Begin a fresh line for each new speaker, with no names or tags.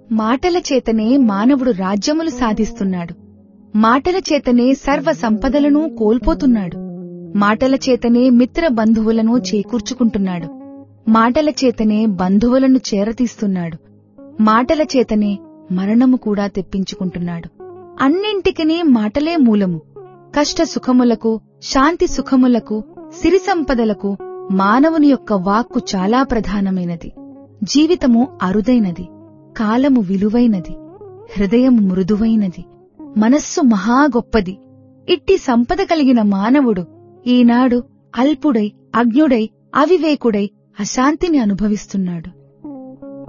మాటల చేతనే మానవుడు రాజ్యములు సాధిస్తున్నాడు మాటల చేతనే సర్వ సంపదలను కోల్పోతున్నాడు మాటల చేతనే మిత్ర బంధువులను చేకూర్చుకుంటున్నాడు మాటల చేతనే బంధువులను చేరతీస్తున్నాడు మాటల చేతనే మరణము కూడా తెప్పించుకుంటున్నాడు అన్నింటికినీ మాటలే మూలము కష్ట సుఖములకు శాంతి సుఖములకు సిరి సంపదలకు మానవుని యొక్క వాక్కు చాలా ప్రధానమైనది జీవితము అరుదైనది కాలము విలువైనది హృదయము మృదువైనది మనస్సు మహా గొప్పది ఇట్టి సంపద కలిగిన మానవుడు ఈనాడు అల్పుడై అజ్ఞుడై అవివేకుడై అశాంతిని అనుభవిస్తున్నాడు